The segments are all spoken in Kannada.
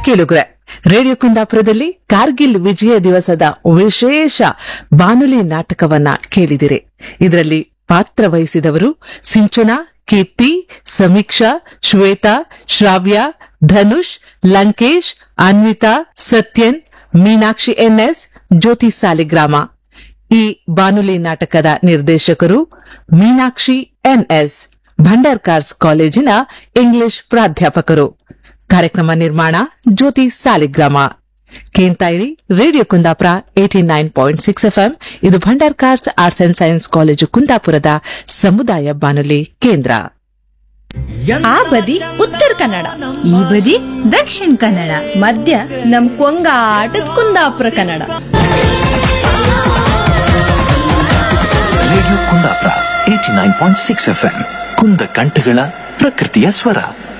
ಕೇಳುಗ್ರೆ ರೇಡಿಯೋ ಕುಂದಾಪುರದಲ್ಲಿ ಕಾರ್ಗಿಲ್ ವಿಜಯ ದಿವಸದ ವಿಶೇಷ ಬಾನುಲಿ ನಾಟಕವನ್ನ ಕೇಳಿದಿರಿ ಇದರಲ್ಲಿ ಪಾತ್ರ ವಹಿಸಿದವರು ಸಿಂಚನಾ ಕೀರ್ತಿ ಸಮೀಕ್ಷಾ ಶ್ವೇತಾ ಶ್ರಾವ್ಯ ಧನುಷ್ ಲಂಕೇಶ್ ಅನ್ವಿತಾ ಸತ್ಯನ್ ಮೀನಾಕ್ಷಿ ಎನ್ಎಸ್ ಜ್ಯೋತಿ ಸಾಲಿಗ್ರಾಮ ಈ ಬಾನುಲಿ ನಾಟಕದ ನಿರ್ದೇಶಕರು ಮೀನಾಕ್ಷಿ ಎನ್ಎಸ್ ಭಂಡಾರ್ಕಾರ್ಸ್ ಕಾಲೇಜಿನ ಇಂಗ್ಲಿಷ್ ಪ್ರಾಧ್ಯಾಪಕರು ಕಾರ್ಯಕ್ರಮ ನಿರ್ಮಾಣ ಜ್ಯೋತಿ ಸಾಲಿಗ್ರಾಮ ಕೇಂತಾಯಿರಿ radio Kundapura eighty nine point six FM ಇದು Bhandarkars arts and science college ಕುಂದಾಪುರದ ಸಮುದಾಯ ಬಾನುಲಿ ಕೇಂದ್ರ ಆ ಬದಿ ಉತ್ತರ ಕನ್ನಡ ಈ ಬದಿ ದಕ್ಷಿಣ ಕನ್ನಡ ಮಧ್ಯ ನಮ್ ಕೊಂಗಾಟದ Kundapura Kannada radio Kundapura eighty nine point six F M ಕುಂದ ಕಂಠಗಳ ಪ್ರಕೃತಿಯ ಸ್ವರ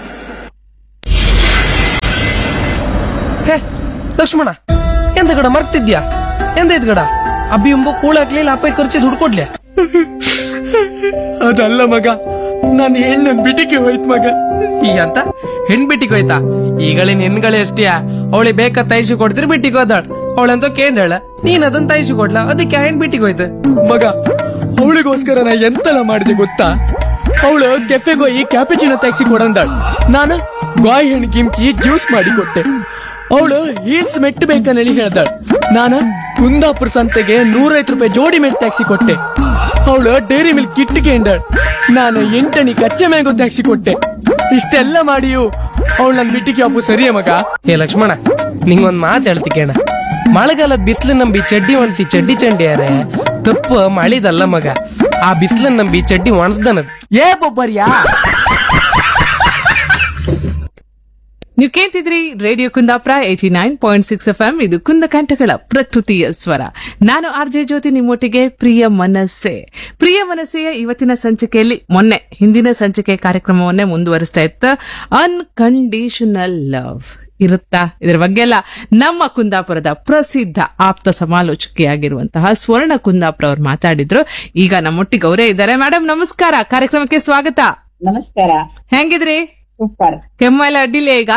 ಹೇ ಲಕ್ಷ್ಮಣ ಎಂತ ಗಡ ಮರ್ತಿದ್ಯಾ ಎಂತ ಇದ್ ಗಡ ಅಬ್ಬಿ ಎಂಬ ಕೂಳ ಹಾಕ್ಲಿಲ್ಲ ಅಪ್ಪ ಖರ್ಚಿ ದುಡ್ಡು ಕೊಡ್ಲೆ ಅದಲ್ಲ ಮಗ ನಾನು ಹೆಣ್ಣನ್ ಬಿಟಿಗೆ ಹೋಯ್ತು ಮಗ ಈಗ ಅಂತ ಹೆಣ್ ಬಿಟ್ಟಿಗೆ ಹೋಯ್ತಾ ಈಗಳಿನ ಹೆಣ್ಗಳೇ ಅಷ್ಟಿಯ ಅವಳಿ ಬೇಕಾ ತೈಸು ಕೊಡ್ತಿರ್ ಬಿಟ್ಟಿಗೆ ಹೋದಾಳ ಅವಳಂತ ಕೇಂದ್ರ ನೀನ್ ಅದನ್ನ ತೈಸು ಕೊಡ್ಲ ಅದಕ್ಕೆ ಹೆಣ್ ಬಿಟ್ಟಿಗೆ ಹೋಯ್ತು ಮಗ ಅವಳಿಗೋಸ್ಕರ ನಾ ಎಂತೆಲ್ಲ ಮಾಡಿದೆ ಗೊತ್ತಾ ಅವಳು ಕೆಫೆಗೆ ಹೋಗಿ ಕ್ಯಾಪಿಚಿನೋ ತೆಗ್ಸಿ ಕೊಡಂದಾಳ ನಾನು ಗಾಯಿ ಹಣ್ಣು ಕಿಮ್ಚಿ ಜ್ಯೂಸ್ ಮಾಡಿ ಕೊಟ್ಟೆ ಅವಳು ಹೀಲ್ಸ್ ಮೆಟ್ಟು ಬೇಕಂದೇಳಿ ಹೇಳ್ದಾಳ ನಾನು ಕುಂದಾಪುರ ಸಂತೆಗೆ ನೂರೈವತ್ತು ರೂಪಾಯಿ ಜೋಡಿ ಮೆಟ್ಟು ಟ್ಯಾಕ್ಸಿ ಕೊಟ್ಟೆ ಅವಳು ಡೈರಿ ಮಿಲ್ಕ್ ಕಿಟ್ಟಿಗೆ ಎಂದಾಳ ನಾನು ಎಂಟಣಿ ಕಚ್ಚೆ ಮ್ಯಾಂಗೋ ಟ್ಯಾಕ್ಸಿ ಕೊಟ್ಟೆ ಇಷ್ಟೆಲ್ಲ ಮಾಡಿಯು ಅವಳು ನನ್ ಬಿಟ್ಟಿಗೆ ಅಪ್ಪು ಸರಿಯೇ ಮಗ ಏ ಲಕ್ಷ್ಮಣ ನಿಂಗೊಂದ್ ಮಾತು ಹೇಳ್ತಿ ಕೇಣ ಮಳೆಗಾಲದ ಬಿಸಿಲು ನಂಬಿ ಚಡ್ಡಿ ಒಣಸಿ ಚಡ್ಡಿ ಚಂಡಿಯಾರೆ ತಪ್ಪು ಮಳಿದಲ್ಲ ಮಗ ಆ ಬಿಸಿಲನ್ನ ನಂಬಿ ಚಡ್ಡಿ ಒಣಸ್ದನದ್ ಏ ಬೊಬ್ಬರ್ಯಾ ನೀವು ಕೇಳ್ತಿದ್ರಿ radio Kundapura eighty nine point six F M ಇದು ಕುಂದಕಂಠಗಳ ಪ್ರಕೃತಿಯ ಸ್ವರ ನಾನು ಆರ್ ಜೆ ಜ್ಯೋತಿ ನಿಮ್ಮೊಟ್ಟಿಗೆ ಪ್ರಿಯ ಮನಸ್ಸೆ ಪ್ರಿಯ ಮನಸ್ಸೆಯ ಇವತ್ತಿನ ಸಂಚಿಕೆಯಲ್ಲಿ ಮೊನ್ನೆ ಹಿಂದಿನ ಸಂಚಿಕೆ ಕಾರ್ಯಕ್ರಮವನ್ನೇ ಮುಂದುವರಿಸ್ತಾ ಇತ್ತ ಅನ್ಕಂಡೀಷನಲ್ ಲವ್ ಇರುತ್ತಾ ಇದರ ಬಗ್ಗೆ ಎಲ್ಲ ನಮ್ಮ ಕುಂದಾಪುರದ ಪ್ರಸಿದ್ಧ ಆಪ್ತ ಸಮಾಲೋಚಕಿಯಾಗಿರುವಂತಹ ಸ್ವರ್ಣ ಕುಂದಾಪುರ ಅವ್ರು ಮಾತಾಡಿದ್ರು ಈಗ ನಮ್ಮೊಟ್ಟಿಗೆ ಅವರೇ ಇದ್ದಾರೆ ಮೇಡಮ್ ನಮಸ್ಕಾರ ಕಾರ್ಯಕ್ರಮಕ್ಕೆ ಸ್ವಾಗತ ನಮಸ್ಕಾರ ಹೆಂಗಿದ್ರಿ ಸೂಪರ್ ಕೆಮ್ಮೆಲ್ಲ ಅಡ್ಡಿಲ್ಲ ಈಗ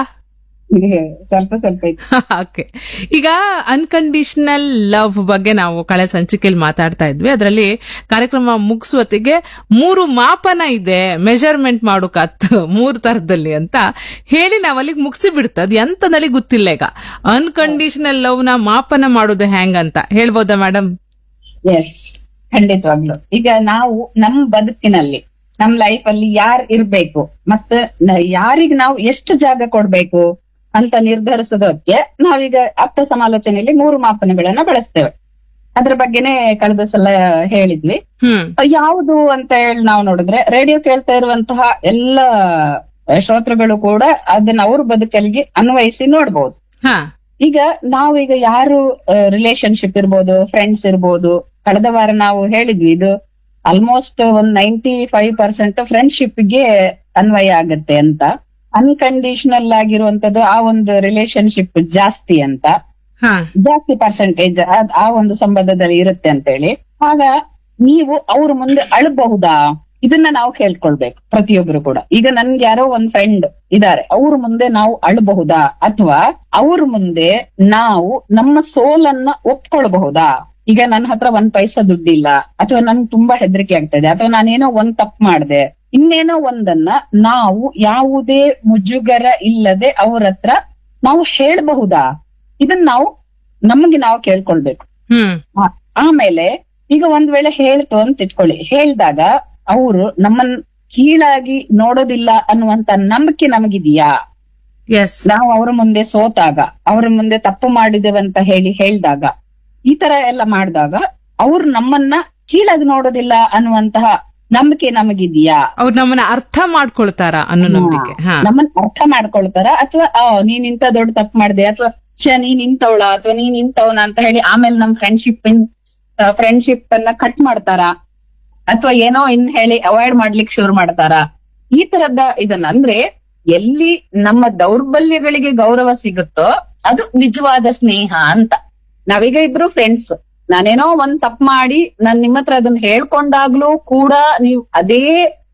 ಸ್ವಲ್ಪ ಸ್ವಲ್ಪ ಇತ್ತು ಓಕೆ ಈಗ ಅನ್ಕಂಡೀಷನಲ್ ಲವ್ ಬಗ್ಗೆ ನಾವು ಕಳೆ ಸಂಚಿಕೆಯಲ್ಲಿ ಮಾತಾಡ್ತಾ ಇದ್ವಿ ಅದರಲ್ಲಿ ಕಾರ್ಯಕ್ರಮ ಮುಗಿಸುವತ್ತಿಗೆ ಮೂರು ಮಾಪನ ಇದೆ ಮೆಜರ್ಮೆಂಟ್ ಮಾಡೋಕತ್ ಮೂರು ತರದಲ್ಲಿ ಅಂತ ಹೇಳಿ ನಾವ್ ಅಲ್ಲಿಗೆ ಮುಗಿಸಿ ಬಿಡ್ತದ ಎಂತದಲ್ಲಿ ಗೊತ್ತಿಲ್ಲ ಈಗ ಅನ್ಕಂಡೀಷನಲ್ ಲವ್ ನ ಮಾಪನ ಮಾಡೋದು ಹೆಂಗಂತ ಹೇಳ್ಬೋದಾ ಮೇಡಮ್ ಎಸ್ ಖಂಡಿತವಾಗ್ಲು ಈಗ ನಾವು ನಮ್ ಬದುಕಿನಲ್ಲಿ ನಮ್ ಲೈಫ್ ಅಲ್ಲಿ ಯಾರ್ ಇರ್ಬೇಕು ಮತ್ತೆ ಯಾರಿಗ್ ನಾವು ಎಷ್ಟು ಜಾಗ ಕೊಡ್ಬೇಕು ಅಂತ ನಿರ್ಧರಿಸೋದಕ್ಕೆ ನಾವೀಗ ಆಪ್ತ ಸಮಾಲೋಚನೆಯಲ್ಲಿ ಮೂರು ಮಾಪನಗಳನ್ನ ಬಳಸ್ತೇವೆ ಅದ್ರ ಬಗ್ಗೆನೇ ಕಳೆದ ಸಲ ಹೇಳಿದ್ವಿ ಹ್ಮ್ ಯಾವುದು ಅಂತ ಹೇಳಿ ನಾವು ನೋಡಿದ್ರೆ ರೇಡಿಯೋ ಕೇಳ್ತಾ ಇರುವಂತಹ ಎಲ್ಲ ಶ್ರೋತೃಗಳು ಕೂಡ ಅದನ್ನ ಅವ್ರ ಬದುಕಲ್ಲಿಗೆ ಅನ್ವಯಿಸಿ ನೋಡ್ಬೋದು ಹಾ ಈಗ ನಾವೀಗ ಯಾರು ರಿಲೇಶನ್ಶಿಪ್ ಇರ್ಬೋದು ಫ್ರೆಂಡ್ಸ್ ಇರ್ಬೋದು ಕಳೆದ ವಾರ ನಾವು ಹೇಳಿದ್ವಿ ಇದು ಆಲ್ಮೋಸ್ಟ್ ಒಂದ್ ನೈಂಟಿ ಫೈವ್ ಪರ್ಸೆಂಟ್ ಫ್ರೆಂಡ್ಶಿಪ್ ಗೆ ಅನ್ವಯ ಆಗತ್ತೆ ಅಂತ ಅನ್ಕಂಡೀಷನಲ್ ಆಗಿರುವಂತದ್ದು ಆ ಒಂದು ರಿಲೇಶನ್ಶಿಪ್ ಜಾಸ್ತಿ ಅಂತ ಹಾ ಜಾಸ್ತಿ ಪರ್ಸೆಂಟೇಜ್ ಆ ಒಂದು ಸಂಬಂಧದಲ್ಲಿ ಇರುತ್ತೆ ಅಂತ ಹೇಳಿ ಆಗ ನೀವು ಅವ್ರ ಮುಂದೆ ಅಳಬಹುದಾ ಇದನ್ನ ನಾವು ಕೇಳ್ಕೊಳ್ಬೇಕು ಪ್ರತಿಯೊಬ್ರು ಕೂಡ ಈಗ ನನ್ಗೆ ಯಾರೋ ಒಂದ್ ಫ್ರೆಂಡ್ ಇದಾರೆ ಅವ್ರ ಮುಂದೆ ನಾವು ಅಳಬಹುದಾ ಅಥವಾ ಅವ್ರ ಮುಂದೆ ನಾವು ನಮ್ಮ ಸೋಲನ್ನ ಒಪ್ಕೊಳ್ಬಹುದಾ ಈಗ ನನ್ನ ಹತ್ರ ಒಂದ್ ಪೈಸಾ ದುಡ್ಡಿಲ್ಲ ಅಥವಾ ನನ್ಗೆ ತುಂಬಾ ಹೆದರಿಕೆ ಆಗ್ತದೆ ಅಥವಾ ನಾನೇನೋ ಒಂದ್ ತಪ್ಪು ಮಾಡ್ದೆ ಇನ್ನೇನೋ ಒಂದನ್ನ ನಾವು ಯಾವುದೇ ಮುಜುಗರ ಇಲ್ಲದೆ ಅವ್ರ ಹತ್ರ ನಾವು ಹೇಳ್ಬಹುದಾ ಇದನ್ನ ನಾವು ನಮಗೆ ನಾವು ಕೇಳ್ಕೊಳ್ಬೇಕು ಹ್ಮ್ ಆ- ಆಮೇಲೆ ಈಗ ಒಂದ್ ವೇಳೆ ಹೇಳ್ತು ಅಂತ ಇಟ್ಕೊಳ್ಳಿ ಹೇಳ್ದಾಗ ಅವರು ನಮ್ಮನ್ ಕೀಳಾಗಿ ನೋಡೋದಿಲ್ಲ ಅನ್ನುವಂತ ನಂಬಿಕೆ ನಮಗಿದೆಯಾ ಎಸ್ ನಾವು ಅವರ ಮುಂದೆ ಸೋತಾಗ ಅವರ ಮುಂದೆ ತಪ್ಪು ಮಾಡಿದೇವೆ ಅಂತ ಹೇಳಿ ಹೇಳ್ದಾಗ ಈ ತರ ಎಲ್ಲ ಮಾಡಿದಾಗ ಅವ್ರು ನಮ್ಮನ್ನ ಕೀಳಾಗಿ ನೋಡೋದಿಲ್ಲ ಅನ್ನುವಂತಹ ನಂಬಿಕೆ ನಮಗಿದೆಯಾ ಅವ್ರು ನಮ್ಮನ್ನ ಅರ್ಥ ಮಾಡ್ಕೊಳ್ತಾರ ಅನ್ನೋ ನಂಬಿಕೆ ಹಾ ನಮ್ಮನ್ನ ಅರ್ಥ ಮಾಡ್ಕೊಳ್ತಾರ ಅಥವಾ ನೀನ್ ಇಂತ ದೊಡ್ಡ ತಪ್ಪು ಮಾಡಿದೆ ಅಥವಾ ಛ ನೀನ್ ಇಂತವಳ ಅಥವಾ ನೀನ್ ಇಂತವನ ಅಂತ ಹೇಳಿ ಆಮೇಲೆ ನಮ್ ಫ್ರೆಂಡ್ಶಿಪ್ ಫ್ರೆಂಡ್ಶಿಪ್ ಅನ್ನ ಕಟ್ ಮಾಡ್ತಾರ ಅಥವಾ ಏನೋ ಇನ್ ಹೇಳಿ ಅವಾಯ್ಡ್ ಮಾಡ್ಲಿಕ್ಕೆ ಶುರು ಮಾಡ್ತಾರ ಈ ತರದ ಇದನ್ನ ಅಂದ್ರೆ ಎಲ್ಲಿ ನಮ್ಮ ದೌರ್ಬಲ್ಯಗಳಿಗೆ ಗೌರವ ಸಿಗುತ್ತೋ ಅದು ನಿಜವಾದ ಸ್ನೇಹ ಅಂತ ನಾವೀಗ ಇಬ್ರು ಫ್ರೆಂಡ್ಸ್ ನಾನೇನೋ ಒಂದ್ ತಪ್ಪು ಮಾಡಿ ನಾನ್ ನಿಮ್ಮ ಹತ್ರ ಅದನ್ನ ಹೇಳ್ಕೊಂಡಾಗ್ಲೂ ಕೂಡ ನೀವ್ ಅದೇ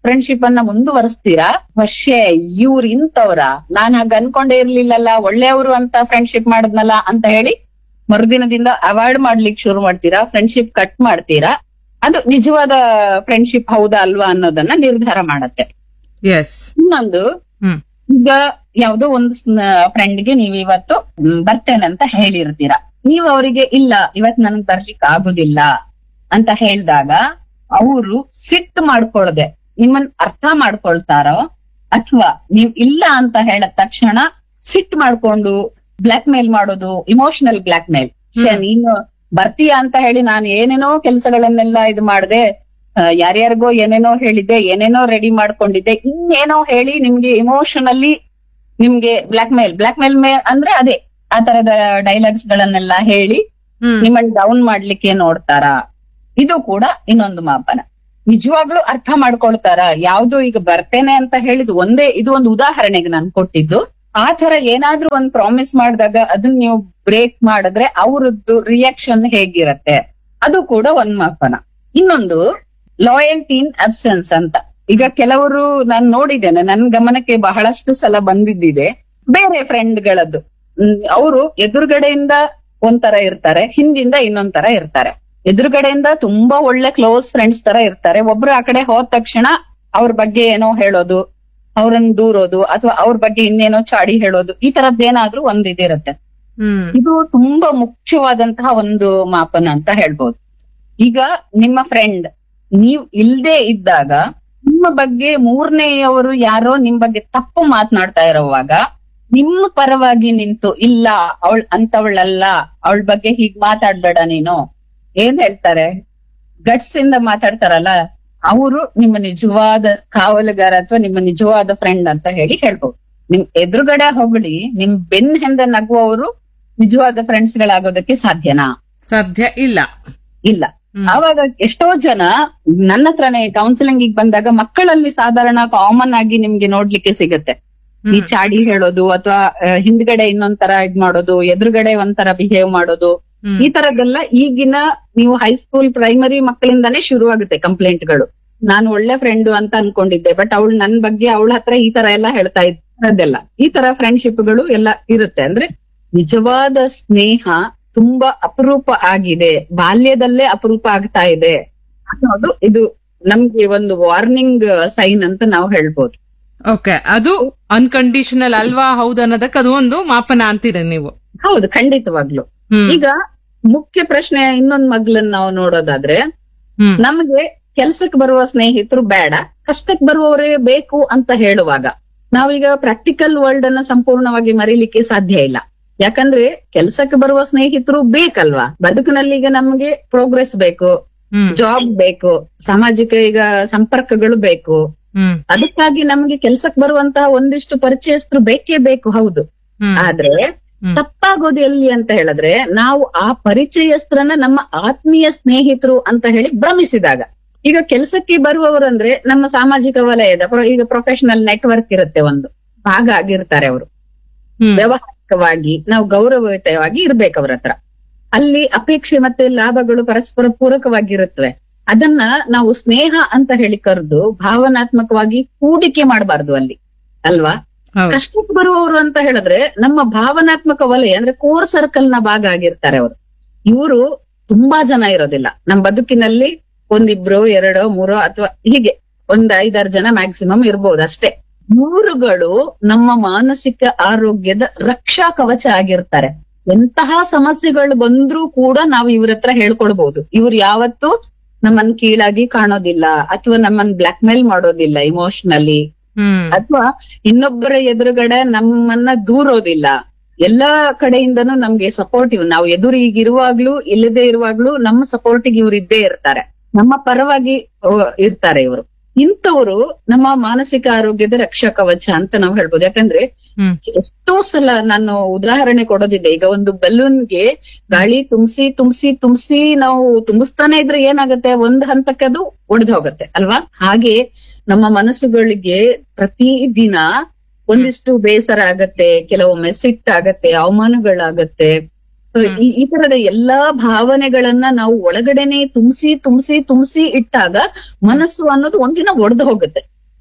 ಫ್ರೆಂಡ್ಶಿಪ್ ಅನ್ನ ಮುಂದುವರಿಸ್ತೀರಾ ವರ್ಷೆ ಇವ್ರು ಇಂತವ್ರ ನಾನ್ ಹಾಗ ಅನ್ಕೊಂಡೇ ಇರ್ಲಿಲ್ಲಲ್ಲ ಒಳ್ಳೆಯವರು ಅಂತ ಫ್ರೆಂಡ್ಶಿಪ್ ಮಾಡಿದ್ನಲ್ಲ ಅಂತ ಹೇಳಿ ಮರುದಿನದಿಂದ ಅವಾಯ್ಡ್ ಮಾಡ್ಲಿಕ್ಕೆ ಶುರು ಮಾಡ್ತೀರಾ ಫ್ರೆಂಡ್ಶಿಪ್ ಕಟ್ ಮಾಡ್ತೀರಾ ಅದು ನಿಜವಾದ ಫ್ರೆಂಡ್ಶಿಪ್ ಹೌದಾ ಅಲ್ವಾ ಅನ್ನೋದನ್ನ ನಿರ್ಧಾರ ಮಾಡತ್ತೆ ಎಸ್ ಇನ್ನೊಂದು ಹ್ಮ್ ಈಗ ಯಾವ್ದೋ ಒಂದು ಫ್ರೆಂಡ್ಗೆ ನೀವ್ ಇವತ್ತು ಮ್, ಬರ್ತೇನೆ ಅಂತ ಹೇಳಿರ್ತೀರಾ ನೀವು ಅವರಿಗೆ ಇಲ್ಲ ಇವತ್ ನನ್ಗ್ ಬರ್ಲಿಕ್ಕೆ ಆಗುದಿಲ್ಲ ಅಂತ ಹೇಳಿದಾಗ ಅವರು ಸಿಟ್ಟು ಮಾಡ್ಕೊಳ್ದೆ ನಿಮ್ಮನ್ ಅರ್ಥ ಮಾಡ್ಕೊಳ್ತಾರೋ ಅಥವಾ ನೀವ್ ಇಲ್ಲ ಅಂತ ಹೇಳಿದ ತಕ್ಷಣ ಸಿಟ್ಟು ಮಾಡ್ಕೊಂಡು ಬ್ಲಾಕ್ ಮೇಲ್ ಮಾಡೋದು ಇಮೋಷನಲ್ ಬ್ಲಾಕ್ ಮೇಲ್ ನೀನು ಬರ್ತೀಯಾ ಅಂತ ಹೇಳಿ ನಾನು ಏನೇನೋ ಕೆಲಸಗಳನ್ನೆಲ್ಲ ಇದು ಮಾಡ್ದೆ ಆ, ಯಾರ್ಯಾರಿಗೋ ಏನೇನೋ ಹೇಳಿದ್ದೆ ಏನೇನೋ ರೆಡಿ ಮಾಡ್ಕೊಂಡಿದ್ದೆ ಇನ್ನೇನೋ ಹೇಳಿ ನಿಮ್ಗೆ ಇಮೋಷನಲಿ ನಿಮ್ಗೆ ಬ್ಲಾಕ್ ಮೇಲ್ ಬ್ಲಾಕ್ ಮೇಲ್ ಮೇ ಅಂದ್ರೆ ಅದೇ ಆ ತರದ ಡೈಲಾಗ್ಸ್ ಗಳನ್ನೆಲ್ಲ ಹೇಳಿ ಹ್ಮ್ ನಿಮ್ಮನ್ನ ಡೌನ್ ಮಾಡ್ಲಿಕ್ಕೆ ನೋಡ್ತಾರ ಇದು ಕೂಡ ಇನ್ನೊಂದು ಮಾಪನ ನಿಜವಾಗ್ಲೂ ಅರ್ಥ ಮಾಡ್ಕೊಳ್ತಾರ ಯಾವ್ದು ಈಗ ಬರ್ತೇನೆ ಅಂತ ಹೇಳಿದ್ ಒಂದೇ ಇದು ಒಂದು ಉದಾಹರಣೆಗೆ ನಾನು ಕೊಟ್ಟಿದ್ದು ಆ ತರ ಏನಾದ್ರೂ ಒಂದ್ ಪ್ರಾಮಿಸ್ ಮಾಡಿದಾಗ ಅದನ್ನ ನೀವು ಬ್ರೇಕ್ ಮಾಡಿದ್ರೆ ಅವರದ್ದು ರಿಯಾಕ್ಷನ್ ಹೇಗಿರತ್ತೆ ಅದು ಕೂಡ ಒಂದ್ ಮಾಪನ ಇನ್ನೊಂದು ಲಾಯಲ್ಟಿ ಇನ್ ಅಬ್ಸೆನ್ಸ್ ಅಂತ ಈಗ ಕೆಲವರು ನಾನು ನೋಡಿದ್ದೇನೆ ನನ್ ಗಮನಕ್ಕೆ ಬಹಳಷ್ಟು ಸಲ ಬಂದಿದ್ದಿದೆ ಬೇರೆ ಫ್ರೆಂಡ್ಗಳದ್ದು ಅವರು ಎದುರುಗಡೆಯಿಂದ ಒಂಥರ ಇರ್ತಾರೆ ಹಿಂದಿಂದ ಇನ್ನೊಂದ್ ತರ ಇರ್ತಾರೆ ಎದುರುಗಡೆಯಿಂದ ತುಂಬಾ ಒಳ್ಳೆ ಕ್ಲೋಸ್ ಫ್ರೆಂಡ್ಸ್ ತರ ಇರ್ತಾರೆ ಒಬ್ರು ಆ ಕಡೆ ಹೋದ ತಕ್ಷಣ ಅವ್ರ ಬಗ್ಗೆ ಏನೋ ಹೇಳೋದು ಅವ್ರನ್ನ ದೂರೋದು ಅಥವಾ ಅವ್ರ ಬಗ್ಗೆ ಇನ್ನೇನೋ ಚಾಡಿ ಹೇಳೋದು ಈ ತರದ್ದೇನಾದ್ರೂ ಒಂದ್ ಇದಿರುತ್ತೆ ಹ್ಮ್ ಇದು ತುಂಬಾ ಮುಖ್ಯವಾದಂತಹ ಒಂದು ಮಾಪನ ಅಂತ ಹೇಳ್ಬೋದು ಈಗ ನಿಮ್ಮ ಫ್ರೆಂಡ್ ನೀವ್ ಇಲ್ದೇ ಇದ್ದಾಗ ನಿಮ್ಮ ಬಗ್ಗೆ ಮೂರನೆಯವರು ಯಾರೋ ನಿಮ್ ಬಗ್ಗೆ ತಪ್ಪು ಮಾತನಾಡ್ತಾ ಇರೋವಾಗ ನಿಮ್ಮ ಪರವಾಗಿ ನಿಂತು ಇಲ್ಲ ಅವಳ್ ಅಂತವಳಲ್ಲ ಅವಳ ಬಗ್ಗೆ ಹೀಗ್ ಮಾತಾಡ್ಬೇಡ ನೀನು ಏನ್ ಹೇಳ್ತಾರೆ ಗಟ್ಸ್ ಇಂದ ಮಾತಾಡ್ತಾರಲ್ಲ ಅವರು ನಿಮ್ಮ ನಿಜವಾದ ಕಾವಲುಗಾರ ಅಥವಾ ನಿಮ್ಮ ನಿಜವಾದ ಫ್ರೆಂಡ್ ಅಂತ ಹೇಳಿ ಹೇಳ್ಬೋದು ನಿಮ್ ಎದುರುಗಡೆ ಹೊಗಳಿ ನಿಮ್ ಬೆನ್ ಹಿಂದೆ ನಗುವವರು ನಿಜವಾದ ಫ್ರೆಂಡ್ಸ್ ಗಳಾಗೋದಕ್ಕೆ ಸಾಧ್ಯನಾ ಸಾಧ್ಯ ಇಲ್ಲ ಇಲ್ಲ ಆವಾಗ ಎಷ್ಟೋ ಜನ ನನ್ನ ಹತ್ರನೇ ಕೌನ್ಸಿಲಿಂಗ್ ಬಂದಾಗ ಮಕ್ಕಳಲ್ಲಿ ಸಾಧಾರಣ ಕಾಮನ್ ಆಗಿ ನಿಮ್ಗೆ ನೋಡ್ಲಿಕ್ಕೆ ಸಿಗುತ್ತೆ ಈ ಚಾಡಿ ಹೇಳೋದು ಅಥವಾ ಹಿಂದ್ಗಡೆ ಇನ್ನೊಂದ್ ತರ ಇದ್ ಮಾಡೋದು ಎದುರುಗಡೆ ಒಂಥರ ಬಿಹೇವ್ ಮಾಡೋದು ಹ್ಮ್. ಈ ತರದ್ದೆಲ್ಲ ಈಗಿನ ನೀವು ಹೈಸ್ಕೂಲ್ ಪ್ರೈಮರಿ ಮಕ್ಕಳಿಂದಾನೇ ಶುರು ಆಗುತ್ತೆ ಕಂಪ್ಲೇಂಟ್ಗಳು ನಾನು ಒಳ್ಳೆ ಫ್ರೆಂಡ್ ಅಂತ ಅನ್ಕೊಂಡಿದ್ದೆ ಬಟ್ ಅವಳು ನನ್ ಬಗ್ಗೆ ಅವಳ ಹತ್ರ ಈ ತರ ಎಲ್ಲ ಹೇಳ್ತಾ ಇದ್ದೆಲ್ಲ ಈ ತರ ಫ್ರೆಂಡ್ಶಿಪ್ಗಳು ಎಲ್ಲ ಇರುತ್ತೆ ಅಂದ್ರೆ ನಿಜವಾದ ಸ್ನೇಹ ತುಂಬಾ ಅಪರೂಪ ಆಗಿದೆ ಬಾಲ್ಯದಲ್ಲೇ ಅಪರೂಪ ಆಗ್ತಾ ಇದೆ ಅನ್ನೋದು ಇದು ನಮ್ಗೆ ಒಂದು ವಾರ್ನಿಂಗ್ ಸೈನ್ ಅಂತ ನಾವು ಹೇಳ್ಬೋದು ಓಕೆ ಅದು ಅನ್ಕಂಡೀಷನಲ್ ಅಲ್ವಾ ಹೌದು ಅನ್ನೋದಕ್ಕೆ ಅದು ಒಂದು ಮಾಪನ ಅಂತೀರ ನೀವು ಹೌದು ಖಂಡಿತವಾಗ್ಲು ಹ್ಮ್. ಈಗ ಮುಖ್ಯ ಪ್ರಶ್ನೆ ಇನ್ನೊಂದ್ ಮಗ್ಲನ್ನ ನಾವು ನೋಡೋದಾದ್ರೆ ಹ್ಮ್ ನಮ್ಗೆ ಕೆಲ್ಸಕ್ಕೆ ಬರುವ ಸ್ನೇಹಿತರು ಬೇಡ ಕಷ್ಟಕ್ಕೆ ಬರುವವರೇ ಬೇಕು ಅಂತ ಹೇಳುವಾಗ ನಾವೀಗ ಪ್ರಾಕ್ಟಿಕಲ್ ವರ್ಲ್ಡ್ ಅನ್ನ ಸಂಪೂರ್ಣವಾಗಿ ಮರೀಲಿಕ್ಕೆ ಸಾಧ್ಯ ಇಲ್ಲ ಯಾಕಂದ್ರೆ ಕೆಲ್ಸಕ್ಕೆ ಬರುವ ಸ್ನೇಹಿತರು ಬೇಕಲ್ವಾ ಬದುಕಿನಲ್ಲಿ ಈಗ ನಮ್ಗೆ ಪ್ರೋಗ್ರೆಸ್ ಬೇಕು ಹ್ಮ್ ಜಾಬ್ ಬೇಕು ಸಾಮಾಜಿಕ ಈಗ ಸಂಪರ್ಕಗಳು ಬೇಕು ಹ್ಮ್ ಅದಕ್ಕಾಗಿ ನಮ್ಗೆ ಕೆಲ್ಸಕ್ಕೆ ಬರುವಂತಹ ಒಂದಿಷ್ಟು ಪರಿಚಯಸ್ಥರು ಬೇಕೇ ಬೇಕು ಹೌದು ಹ್ಮ್ ಆದ್ರೆ ಹ್ಮ್. ತಪ್ಪಾಗೋದು ಎಲ್ಲಿ ಅಂತ ಹೇಳಿದ್ರೆ ನಾವು ಆ ಪರಿಚಯಸ್ಥರನ್ನ ನಮ್ಮ ಆತ್ಮೀಯ ಸ್ನೇಹಿತರು ಅಂತ ಹೇಳಿ ಭ್ರಮಿಸಿದಾಗ ಈಗ ಕೆಲಸಕ್ಕೆ ಬರುವವರು ಅಂದ್ರೆ ನಮ್ಮ ಸಾಮಾಜಿಕ ವಲಯದ ಪ್ರ- ಈಗ ಪ್ರೊಫೆಷನಲ್ ನೆಟ್ವರ್ಕ್ ಇರುತ್ತೆ ಒಂದು ಭಾಗ ಆಗಿರ್ತಾರೆ ಅವರು ಹ್ಮ್ ವ್ಯವಹಾರಿಕವಾಗಿ ನಾವು ಗೌರವಯುತವಾಗಿ ಇರ್ಬೇಕು ಅವ್ರ ಹತ್ರ ಅಲ್ಲಿ ಅಪೇಕ್ಷೆ ಮತ್ತೆ ಲಾಭಗಳು ಪರಸ್ಪರ ಪೂರಕವಾಗಿರುತ್ತವೆ ಅದನ್ನ ನಾವು ಸ್ನೇಹ ಅಂತ ಹೇಳಿ ಕರೆದು ಭಾವನಾತ್ಮಕವಾಗಿ ಹೂಡಿಕೆ ಮಾಡಬಾರ್ದು ಅಲ್ಲಿ ಅಲ್ವಾ ಹೌದು ಕಷ್ಟಕ್ಕೆ ಬರುವವರು ಅಂತ ಹೇಳಿದ್ರೆ ನಮ್ಮ ಭಾವನಾತ್ಮಕ ವಲಯ ಅಂದ್ರೆ ಕೋರ್ ಸರ್ಕಲ್ ನ ಭಾಗ ಆಗಿರ್ತಾರೆ ಅವರು ಇವರು ತುಂಬಾ ಜನ ಇರೋದಿಲ್ಲ ನಮ್ಮ ಬದುಕಿನಲ್ಲಿ ಒಂದಿಬ್ರು ಎರಡೋ ಮೂರೋ ಅಥವಾ ಹೀಗೆ ಒಂದ್ ಐದಾರು ಜನ ಮ್ಯಾಕ್ಸಿಮಮ್ ಇರ್ಬೋದು ಅಷ್ಟೇ ಇವರುಗಳು ನಮ್ಮ ಮಾನಸಿಕ ಆರೋಗ್ಯದ ರಕ್ಷಾ ಕವಚ ಆಗಿರ್ತಾರೆ ಎಂತಹ ಸಮಸ್ಯೆಗಳು ಬಂದ್ರೂ ಕೂಡ ನಾವು ಇವ್ರ ಹತ್ರ ಹೇಳ್ಕೊಳ್ಬಹುದು ಇವ್ರು ಯಾವತ್ತೂ ನಮ್ಮನ್ ಕೀಳಾಗಿ ಕಾಣೋದಿಲ್ಲ ಅಥವಾ ನಮ್ಮನ್ ಬ್ಲಾಕ್ ಮೇಲ್ ಮಾಡೋದಿಲ್ಲ ಇಮೋಷನಲಿ ಹ್ಮ್ ಅಥವಾ ಇನ್ನೊಬ್ಬರ ಎದುರುಗಡೆ ನಮ್ಮನ್ನ ದೂರೋದಿಲ್ಲ ಎಲ್ಲಾ ಕಡೆಯಿಂದನೂ ನಮ್ಗೆ ಸಪೋರ್ಟಿವ್ ನಾವು ಎದುರು ಈಗ ಇರುವಾಗ್ಲೂ ಇಲ್ಲದೆ ಇರುವಾಗ್ಲೂ ನಮ್ಮ ಸಪೋರ್ಟಿಗೆ ಇವ್ರು ಇದ್ದೇ ಇರ್ತಾರೆ ನಮ್ಮ ಪರವಾಗಿ ಆ, ಇರ್ತಾರೆ ಇವರು ಇಂಥವರು ನಮ್ಮ ಮಾನಸಿಕ ಆರೋಗ್ಯದ ರಕ್ಷಾ ಕವಚ ಅಂತ ನಾವು ಹೇಳ್ಬೋದು ಯಾಕಂದ್ರೆ ಹ್ಮ್ ಎಷ್ಟೋ ಸಲ ನಾನು ಉದಾಹರಣೆ ಕೊಡೋದಿದೆ ಈಗ ಒಂದು ಬಲೂನ್ಗೆ ಗಾಳಿ ತುಂಬಿಸಿ ತುಂಬಿಸಿ ತುಂಬಿಸಿ ನಾವು ತುಂಬಿಸ್ತಾನೆ ಇದ್ರೆ ಏನಾಗುತ್ತೆ ಒಂದ್ ಹಂತಕ್ಕೆ ಅದು ಒಡೆದು ಹೋಗುತ್ತೆ ಅಲ್ವಾ ಹಾಗೆ ನಮ್ಮ ಮನಸ್ಸುಗಳಿಗೆ ಪ್ರತಿ ದಿನ ಒಂದಿಷ್ಟು ಬೇಸರ ಆಗತ್ತೆ ಕೆಲವೊಮ್ಮೆ ಸಿಟ್ಟಾಗತ್ತೆ ಅವಮಾನಗಳಾಗತ್ತೆ So, ಈ ಈ ತರದ ಎಲ್ಲಾ ಭಾವನೆಗಳನ್ನ ನಾವು ಒಳಗಡೆನೆ ತುಂಬಿಸಿ ತುಂಬಿಸಿ ತುಂಬಿಸಿ ಇಟ್ಟಾಗ ಮನಸ್ಸು ಅನ್ನೋದು ಒಂದಿನ ಒಡೆದು ಹೋಗುತ್ತೆ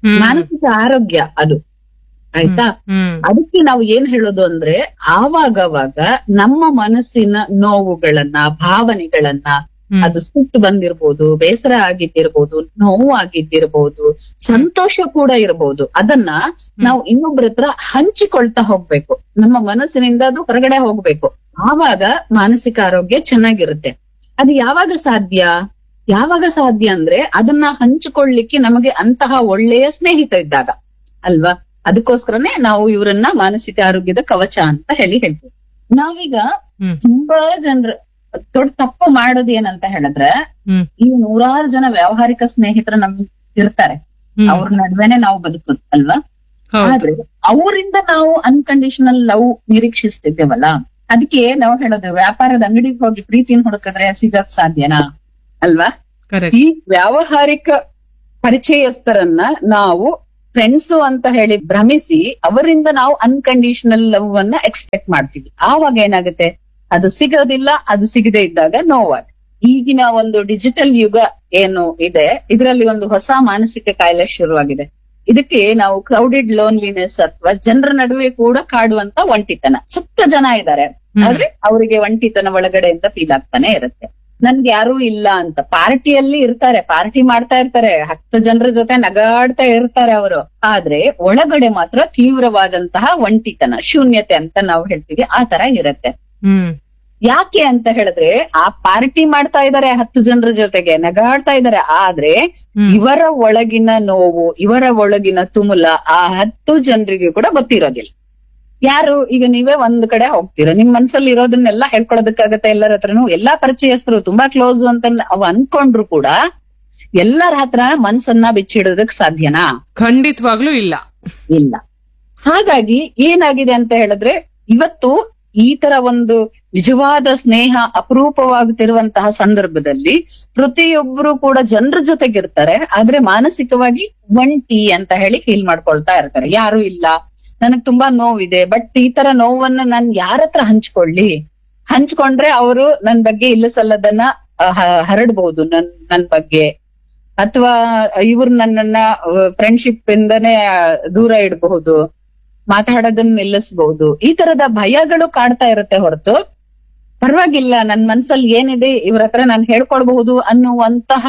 ಹ್ಮ್. ಮಾನಸಿಕ ಆರೋಗ್ಯ ಅದು ಆಯ್ತಾ ಹ್ಮ್ ಅದಕ್ಕೆ ನಾವು ಏನ್ ಹೇಳೋದು ಅಂದ್ರೆ ಆವಾಗವಾಗ ನಮ್ಮ ಮನಸ್ಸಿನ ನೋವುಗಳನ್ನ ಭಾವನೆಗಳನ್ನ ಹ್ಮ್. ಅದು ಸಿಟ್ಟು ಬಂದಿರ್ಬೋದು ಬೇಸರ ಆಗಿದ್ದಿರ್ಬೋದು ನೋವು ಆಗಿದ್ದಿರ್ಬೋದು ಸಂತೋಷ ಕೂಡ ಇರಬಹುದು ಅದನ್ನ ನಾವು ಇನ್ನೊಬ್ಬರ ಹತ್ರ ಹಂಚಿಕೊಳ್ತಾ ಹೋಗ್ಬೇಕು ನಮ್ಮ ಮನಸ್ಸಿನಿಂದ ಅದು ಹೊರಗಡೆ ಹೋಗ್ಬೇಕು ಆವಾಗ ಮಾನಸಿಕ ಆರೋಗ್ಯ ಚೆನ್ನಾಗಿರುತ್ತೆ ಅದು ಯಾವಾಗ ಸಾಧ್ಯ ಯಾವಾಗ ಸಾಧ್ಯ ಅಂದ್ರೆ ಅದನ್ನ ಹಂಚಿಕೊಳ್ಳಿಕ್ಕೆ ನಮಗೆ ಅಂತಹ ಒಳ್ಳೆಯ ಸ್ನೇಹಿತ ಇದ್ದಾಗ ಅಲ್ವಾ ಅದಕ್ಕೋಸ್ಕರನೇ ನಾವು ಇವರನ್ನ ಮಾನಸಿಕ ಆರೋಗ್ಯದ ಕವಚ ಅಂತ ಹೇಳಿ ಹೇಳ್ತೀವಿ ನಾವೀಗ ಹ್ಮ್. ತುಂಬಾ ಜನರು ದೊಡ್ಡ ತಪ್ಪು ಮಾಡೋದು ಏನಂತ ಹೇಳಿದ್ರೆ ಹ್ಮ್. ಈ ನೂರಾರು ಜನ ವ್ಯಾವಹಾರಿಕ ಸ್ನೇಹಿತರು ನಮ್ಗೆ ಇರ್ತಾರೆ ಹ್ಮ್. ಅವ್ರ ನಡುವೆನೆ ನಾವು ಬದುಕುದು ಅಲ್ವಾ ಹೌದು. ಆದ್ರೆ ಅವರಿಂದ ನಾವು ಅನ್ಕಂಡೀಷನಲ್ ಲವ್ ನಿರೀಕ್ಷಿಸ್ತಿದ್ದೇವಲ್ಲ ಅದಕ್ಕೆ ನಾವು ಹೇಳೋದು ವ್ಯಾಪಾರದ ಅಂಗಡಿಗೆ ಹೋಗಿ ಪ್ರೀತಿನ ಹುಡುಕಿದ್ರೆ ಸಿಗಕ್ ಸಾಧ್ಯನಾ ಅಲ್ವಾ Correct. ಈ ವ್ಯಾವಹಾರಿಕ ಪರಿಚಯಸ್ಥರನ್ನ ನಾವು ಫ್ರೆಂಡ್ಸ್ ಅಂತ ಹೇಳಿ ಭ್ರಮಿಸಿ ಅವರಿಂದ ನಾವು ಅನ್ಕಂಡೀಷನಲ್ ಲವ್ ಅನ್ನ ಎಕ್ಸ್ಪೆಕ್ಟ್ ಮಾಡ್ತೀವಿ ಆವಾಗ ಏನಾಗುತ್ತೆ ಅದು ಸಿಗೋದಿಲ್ಲ ಅದು ಸಿಗದೆ ಇದ್ದಾಗ ನೋವಾಗ ಈಗಿನ ಒಂದು ಡಿಜಿಟಲ್ ಯುಗ ಏನು ಇದೆ ಇದರಲ್ಲಿ ಒಂದು ಹೊಸ ಮಾನಸಿಕ ಕಾಯಿಲೆ ಶುರುವಾಗಿದೆ ಇದಕ್ಕೆ ನಾವು ಕ್ರೌಡೆಡ್ ಲೋನ್ಲಿನೆಸ್ ಅಥವಾ ಜನರ ನಡುವೆ ಕೂಡ ಕಾಡುವಂತ ಒಂಟಿತನ ಸುತ್ತ ಜನ ಇದ್ದಾರೆ ಆದ್ರೆ ಅವರಿಗೆ ಒಂಟಿತನ ಒಳಗಡೆಯಿಂದ ಫೀಲ್ ಆಗ್ತಾನೆ ಇರುತ್ತೆ ನನ್ಗೆ ಯಾರೂ ಇಲ್ಲ ಅಂತ ಪಾರ್ಟಿಯಲ್ಲಿ ಇರ್ತಾರೆ ಪಾರ್ಟಿ ಮಾಡ್ತಾ ಇರ್ತಾರೆ ಹತ್ತು ಜನರ ಜೊತೆ ನಗಾಡ್ತಾ ಇರ್ತಾರೆ ಅವರು ಆದ್ರೆ ಒಳಗಡೆ ಮಾತ್ರ ತೀವ್ರವಾದಂತಹ ಒಂಟಿತನ ಶೂನ್ಯತೆ ಅಂತ ನಾವು ಹೇಳ್ತೀವಿ ಆ ತರ ಇರುತ್ತೆ ಹ್ಮ್ ಯಾಕೆ ಅಂತ ಹೇಳಿದ್ರೆ ಆ ಪಾರ್ಟಿ ಮಾಡ್ತಾ ಇದಾರೆ ಹತ್ತು ಜನರ ಜೊತೆಗೆ ನಗಾಡ್ತಾ ಇದಾರೆ ಆದ್ರೆ ಹ್ಮ್. ಇವರ ಒಳಗಿನ ನೋವು ಇವರ ಒಳಗಿನ ತುಮುಲ ಆ ಹತ್ತು ಜನರಿಗೆ ಕೂಡ ಗೊತ್ತಿರೋದಿಲ್ಲ ಯಾರು ಈಗ ನೀವೇ ಒಂದ್ ಕಡೆ ಹೋಗ್ತೀರ ನಿಮ್ ಮನ್ಸಲ್ಲಿ ಇರೋದನ್ನೆಲ್ಲ ಹೇಳ್ಕೊಳ್ಳೋದಕ್ಕಾಗತ್ತೆ ಎಲ್ಲರ ಹತ್ರನು ಎಲ್ಲಾ ಪರಿಚಯಸ್ಥರು ತುಂಬಾ ಕ್ಲೋಸ್ ಅಂತ ಅವ್ ಅನ್ಕೊಂಡ್ರು ಕೂಡ ಎಲ್ಲರ ಹತ್ರ ಮನ್ಸನ್ನ ಬಿಚ್ಚಿಡೋದಕ್ ಸಾಧ್ಯನಾ ಖಂಡಿತವಾಗ್ಲೂ ಇಲ್ಲ ಇಲ್ಲ ಹಾಗಾಗಿ ಏನಾಗಿದೆ ಅಂತ ಹೇಳಿದ್ರೆ ಇವತ್ತು ಈ ತರ ಒಂದು ನಿಜವಾದ ಸ್ನೇಹ ಅಪರೂಪವಾಗುತ್ತಿರುವಂತಹ ಸಂದರ್ಭದಲ್ಲಿ ಪ್ರತಿಯೊಬ್ಬರು ಕೂಡ ಜನರ ಜೊತೆಗಿರ್ತಾರೆ ಆದ್ರೆ ಮಾನಸಿಕವಾಗಿ ಒಂಟಿ ಅಂತ ಹೇಳಿ ಫೀಲ್ ಮಾಡ್ಕೊಳ್ತಾ ಇರ್ತಾರೆ ಯಾರು ಇಲ್ಲ ನನಗ್ ತುಂಬಾ ನೋವಿದೆ ಬಟ್ ಈ ತರ ನೋವನ್ನ ನಾನ್ ಯಾರ ಹತ್ರ ಹಂಚ್ಕೊಳ್ಳಿ ಹಂಚ್ಕೊಂಡ್ರೆ ಅವರು ನನ್ ಬಗ್ಗೆ ಇಲ್ಲ ಸಲ್ಲದನ್ನ ಹರಡ್ಬಹುದು ನನ್ ನನ್ ಬಗ್ಗೆ ಅಥವಾ ಇವ್ರು ನನ್ನನ್ನ ಫ್ರೆಂಡ್ಶಿಪ್ ಇಂದನೇ ಆ, ದೂರ ಇಡಬಹುದು ಮಾತಾಡೋದನ್ನ ನಿಲ್ಲಿಸಬಹುದು ಈ ತರದ ಭಯಗಳು ಕಾಡ್ತಾ ಇರುತ್ತೆ ಹೊರತು ಪರವಾಗಿಲ್ಲ ನನ್ ಮನ್ಸಲ್ಲಿ ಏನಿದೆ ಇವ್ರ ಹತ್ರ ನಾನು ಹೇಳ್ಕೊಳ್ಬಹುದು ಅನ್ನುವಂತಹ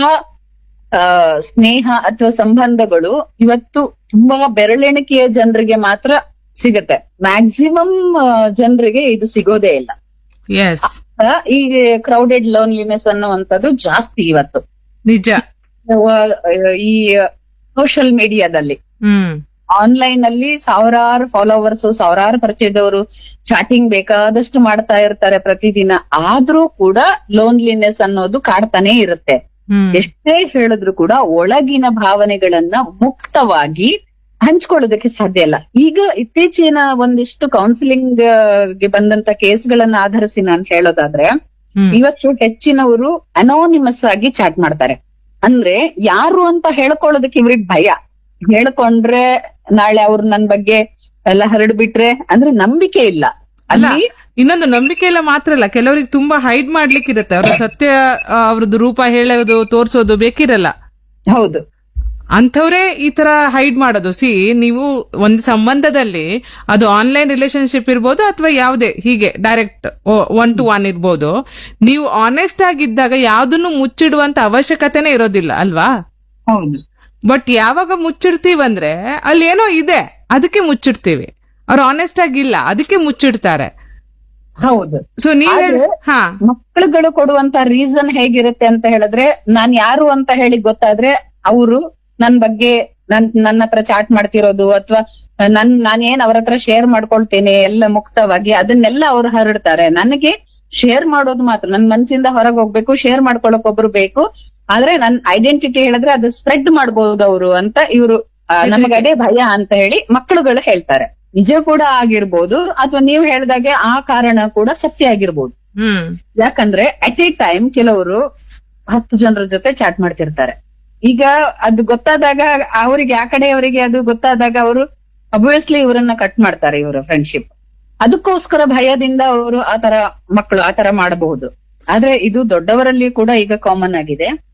ಆ ಸ್ನೇಹ ಅಥವಾ ಸಂಬಂಧಗಳು ಇವತ್ತು ತುಂಬಾ ಬೆರಳೆಣಿಕೆಯ ಜನರಿಗೆ ಮಾತ್ರ ಸಿಗತ್ತೆ ಮ್ಯಾಕ್ಸಿಮಮ್ ಜನರಿಗೆ ಇದು ಸಿಗೋದೇ ಇಲ್ಲ ಎಸ್ ಆ, ಈ ಕ್ರೌಡೆಡ್ ಲೋನ್ಲಿನೆಸ್ ಅನ್ನುವಂಥದ್ದು ಜಾಸ್ತಿ ಇವತ್ತು ನಿಜ ಅಹ್, ಈ ಸೋಷಿಯಲ್ ಮೀಡಿಯಾದಲ್ಲಿ ಹ್ಮ್ ಆನ್ಲೈನ್ ಅಲ್ಲಿ ಸಾವಿರಾರು ಫಾಲೋವರ್ಸ್ ಸಾವಿರಾರು ಪರಿಚಯದವರು ಚಾಟಿಂಗ್ ಬೇಕಾದಷ್ಟು ಮಾಡ್ತಾ ಇರ್ತಾರೆ ಪ್ರತಿದಿನ ಆದ್ರೂ ಕೂಡ ಲೋನ್ಲಿನೆಸ್ ಅನ್ನೋದು ಕಾಡ್ತಾನೆ ಇರುತ್ತೆ ಹ್ಮ್ ಎಷ್ಟೇ ಹೇಳಿದ್ರು ಕೂಡ ಒಳಗಿನ ಭಾವನೆಗಳನ್ನ ಮುಕ್ತವಾಗಿ ಹಂಚ್ಕೊಳ್ಳೋದಕ್ಕೆ ಸಾಧ್ಯ ಇಲ್ಲ ಈಗ ಇತ್ತೀಚಿನ ಒಂದಿಷ್ಟು ಕೌನ್ಸಿಲಿಂಗ್ ಗೆ ಬಂದಂತ ಕೇಸ್ಗಳನ್ನ ಆಧರಿಸಿ ನಾನು ಹೇಳೋದಾದ್ರೆ ಹ್ಮ್ ಇವತ್ತು ಹೆಚ್ಚಿನವರು ಅನೋನಿಮಸ್ ಆಗಿ ಚಾಟ್ ಮಾಡ್ತಾರೆ ಅಂದ್ರೆ ಯಾರು ಅಂತ ಹೇಳ್ಕೊಳ್ಳೋದಕ್ಕೆ ಇವ್ರಿಗೆ ಭಯ ಹೇಳ್ಕೊಂಡ್ರೆ ನಾಳೆ ಅವ್ರು ನನ್ ಬಗ್ಗೆ ಎಲ್ಲ ಹರಡ್ಬಿಟ್ರೆ ಅಂದ್ರೆ ನಂಬಿಕೆ ಇಲ್ಲ ಅಲ್ಲ ಅಲ್ಲಿ ಇನ್ನೊಂದು ನಂಬಿಕೆ ಇಲ್ಲ ಮಾತ್ರ ಅಲ್ಲ ಕೆಲವರಿಗೆ ತುಂಬಾ ಹೈಡ್ ಮಾಡ್ಲಿಕ್ಕೆ ಇರುತ್ತೆ ಅವರ ಸತ್ಯ ಆ, ಅವ್ರದ್ದು ರೂಪ ಹೇಳೋದು ತೋರ್ಸೋದು ಬೇಕಿರಲ್ಲ ಹೌದು ಅಂಥವ್ರೇ ಈ ತರ ಹೈಡ್ ಮಾಡೋದು ಸಿ ನೀವು ಒಂದು ಸಂಬಂಧದಲ್ಲಿ ಅದು ಆನ್ಲೈನ್ ರಿಲೇಶನ್ಶಿಪ್ ಇರ್ಬೋದು ಅಥವಾ ಯಾವುದೇ ಹೀಗೆ ಡೈರೆಕ್ಟ್ ಒನ್ ಟು ಒನ್ ಇರ್ಬೋದು ನೀವು ಆನೆಸ್ಟ್ ಆಗಿದ್ದಾಗ ಯಾವ್ದನ್ನು ಮುಚ್ಚಿಡುವಂತ ಅವಶ್ಯಕತೆನೇ ಇರೋದಿಲ್ಲ ಅಲ್ವಾ ಹೌದು ಬಟ್ ಯಾವಾಗ ಮುಚ್ಚಿಡ್ತೀವಂದ್ರೆ ಅಲ್ಲಿ ಏನೋ ಇದೆ ಅದಕ್ಕೆ ಮುಚ್ಚಿಡ್ತೀವಿ ಅವ್ರು ಆನೆಸ್ಟ್ ಆಗಿಲ್ಲ ಅದಕ್ಕೆ ಮುಚ್ಚಿಡ್ತಾರೆ ಹೌದು ಸೊ ನೀವ್ ಹೇಳ್- ಆದ್ರೆ- ಹಾ ಮಕ್ಕಳುಗಳು ಕೊಡುವಂತ ರೀಸನ್ ಹೇಗಿರುತ್ತೆ ಅಂತ ಹೇಳಿದ್ರೆ ನಾನ್ ಯಾರು ಅಂತ ಹೇಳಿ ಗೊತ್ತಾದ್ರೆ ಅವರು ನನ್ ಬಗ್ಗೆ ನನ್ ನನ್ನ ಹತ್ರ ಚಾಟ್ ಮಾಡ್ತಿರೋದು ಅಥವಾ ನನ್ ನಾನೇನ್ ಅವ್ರ ಹತ್ರ ಶೇರ್ ಮಾಡ್ಕೊಳ್ತೇನೆ ಎಲ್ಲ ಮುಕ್ತವಾಗಿ ಅದನ್ನೆಲ್ಲ ಅವ್ರು ಹರಡ್ತಾರೆ ನನಗೆ ಶೇರ್ ಮಾಡೋದು ಮಾತ್ರ ನನ್ ಮನ್ಸಿಂದ ಹೊರಗೆ ಹೋಗ್ಬೇಕು ಶೇರ್ ಮಾಡ್ಕೊಳಕ್ ಒಬ್ರು ಬೇಕು ಆದ್ರೆ ನನ್ ಐಡೆಂಟಿಟಿ ಹೇಳಿದ್ರೆ ಅದು ಸ್ಪ್ರೆಡ್ ಮಾಡ್ಬೋದು ಅವರು ಅಂತ ಇವರು ನಮಗೆ ಅದೇ ಭಯ ಅಂತ ಹೇಳಿ ಮಕ್ಕಳುಗಳು ಹೇಳ್ತಾರೆ ನಿಜ ಕೂಡ ಆಗಿರ್ಬೋದು ಅಥವಾ ನೀವು ಹೇಳ್ದಾಗೆ ಆ ಕಾರಣ ಕೂಡ ಸತ್ಯ ಆಗಿರ್ಬೋದು ಹ್ಮ್ ಯಾಕಂದ್ರೆ ಅಟ್ ಎ ಟೈಮ್ ಕೆಲವರು ಹತ್ತು ಜನರ ಜೊತೆ ಚಾಟ್ ಮಾಡ್ತಿರ್ತಾರೆ ಈಗ ಅದು ಗೊತ್ತಾದಾಗ ಅವರಿಗೆ ಆ ಕಡೆಯವರಿಗೆ ಅದು ಗೊತ್ತಾದಾಗ ಅವರು ಅಬ್ವಿಯಸ್ಲಿ ಇವರನ್ನ ಕಟ್ ಮಾಡ್ತಾರೆ ಇವರ ಫ್ರೆಂಡ್ಶಿಪ್ ಅದಕ್ಕೋಸ್ಕರ ಭಯದಿಂದ ಅವರು ಆತರ ಮಕ್ಕಳು ಆತರ ಮಾಡಬಹುದು ಆದ್ರೆ ಇದು ದೊಡ್ಡವರಲ್ಲಿ ಕೂಡ ಈಗ ಕಾಮನ್ ಆಗಿದೆ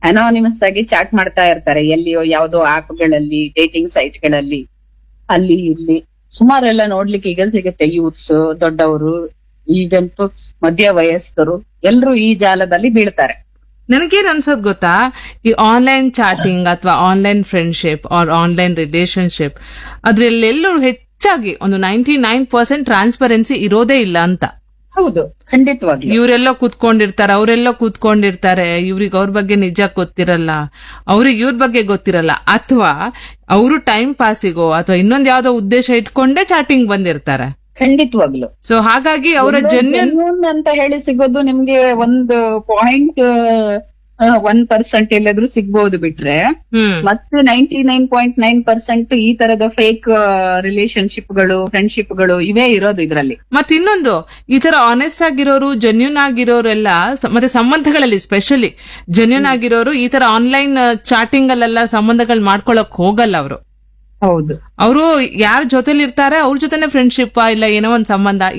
ಅನಾನಿಮಸ್ ಆಗಿ ಚಾಟ್ ಮಾಡ್ತಾ ಇರ್ತಾರೆ ಎಲ್ಲಿಯೋ ಯಾವ್ದೋ ಆಪ್ಗಳಲ್ಲಿ ಡೇಟಿಂಗ್ ಸೈಟ್ಗಳಲ್ಲಿ ಅಲ್ಲಿ ಇಲ್ಲಿ ಸುಮಾರೆಲ್ಲ ನೋಡ್ಲಿಕ್ಕೆ ಈಗ ಸಿಗುತ್ತೆ ಯೂತ್ಸ್ ದೊಡ್ಡವರು ಈಗಂತೂ ಮಧ್ಯ ವಯಸ್ಕರು ಎಲ್ರು ಈ ಜಾಲದಲ್ಲಿ ಬೀಳ್ತಾರೆ ನನಗೇನ್ ಅನ್ಸೋದ್ ಗೊತ್ತಾ ಈ ಆನ್ಲೈನ್ ಚಾಟಿಂಗ್ ಅಥವಾ online friendship or online relationship ಅದ್ರಲ್ಲೆಲ್ಲೂ ಹೆಚ್ಚಾಗಿ ಒಂದು ನೈಂಟಿ ನೈನ್ ಪರ್ಸೆಂಟ್ ಟ್ರಾನ್ಸ್ಪರೆನ್ಸಿ ಇರೋದೇ ಇಲ್ಲ ಅಂತ ಹೌದು ಖಂಡಿತವಾಗ್ಲು ಇವರೆಲ್ಲೋ ಕೂತ್ಕೊಂಡಿರ್ತಾರೆ ಅವರೆಲ್ಲೋ ಕೂತ್ಕೊಂಡಿರ್ತಾರೆ ಇವ್ರಿಗೆ ಅವ್ರ ಬಗ್ಗೆ ನಿಜ ಗೊತ್ತಿರಲ್ಲ ಅವ್ರಿಗೆ ಇವ್ರ ಬಗ್ಗೆ ಗೊತ್ತಿರಲ್ಲ ಅಥವಾ ಅವರು ಟೈಮ್ ಪಾಸಿಗೋ ಅಥವಾ ಇನ್ನೊಂದ್ ಯಾವ್ದೋ ಉದ್ದೇಶ ಇಟ್ಕೊಂಡೇ ಚಾಟಿಂಗ್ ಬಂದಿರ್ತಾರೆ ಖಂಡಿತವಾಗ್ಲು ಸೊ ಹಾಗಾಗಿ ಅವರ ಜನ್ಯನ್ Genuine ಅಂತ ಹೇಳಿ ಸಿಗೋದು ನಿಮ್ಗೆ ಒಂದು ಪಾಯಿಂಟ್ ಒನ್ ಪರ್ಸೆಂಟ್ ಎಲ್ಲಾದ್ರೂ ಸಿಗ್ಬಹುದು ಬಿಟ್ರೆ ಹ್ಮ್ ಮತ್ತೆ ninety nine point nine percent ಈ ತರದ ಫೇಕ್ ರಿಲೇಶನ್ಶಿಪ್ಗಳು ಫ್ರೆಂಡ್ಶಿಪ್ಗಳು ಇವೇ ಇರೋದು ಇದ್ರಲ್ಲಿ ಮತ್ ಇನ್ನೊಂದು ಈ ತರ ಆನೆಸ್ಟ್ ಆಗಿರೋರು ಜೆನ್ಯೂನ್ ಆಗಿರೋರೆಲ್ಲ ಸ- ಮತ್ತೆ ಸಂಬಂಧಗಳಲ್ಲಿ ಸ್ಪೆಷಲಿ ಜೆನ್ಯೂನ್ ಆಗಿರೋರು ಈ ತರ ಆನ್ಲೈನ್ ಚಾಟಿಂಗ್ ಅಲ್ಲೆಲ್ಲ ಸಂಬಂಧಗಳು ಮಾಡ್ಕೊಳಕ್ ಹೋಗಲ್ಲ ಅವರು ಹೌದು ಅವರು ಯಾರ ಜೊತೆಲಿ ಇರ್ತಾರೆ ಅವ್ರ ಜೊತೆನೆ ಫ್ರೆಂಡ್ಶಿಪ್ ಇಲ್ಲ ಏನೋ ಒಂದ್ ಸಂಬಂಧ